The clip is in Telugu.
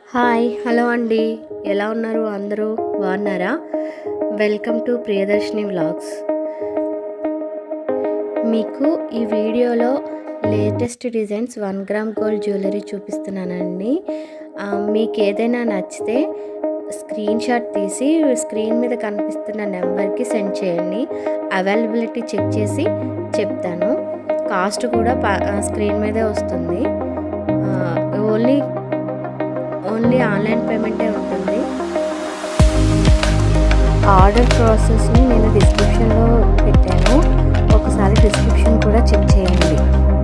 హాయ్ హలో అండి ఎలా ఉన్నారు అందరూ బాగున్నారా వెల్కమ్ టు ప్రియదర్శిని వ్లాగ్స్ మీకు ఈ వీడియోలో latest designs one gram gold jewellery చూపిస్తున్నానండి ఆ, మీకు ఏదైనా నచ్చితే స్క్రీన్ షాట్ తీసి స్క్రీన్ మీద కనిపిస్తున్న నెంబర్కి సెండ్ చేయండి అవైలబిలిటీ చెక్ చేసి చెప్తాను కాస్ట్ కూడా ప- ఆ, స్క్రీన్ మీదే వస్తుంది ఆ, ఓన్లీ ఓన్లీ ఆన్లైన్ పేమెంటే ఉంటుంది ఆర్డర్ ప్రాసెస్ని నేను డిస్క్రిప్షన్లో పెట్టాను ఒకసారి డిస్క్రిప్షన్ కూడా చెక్ చేయండి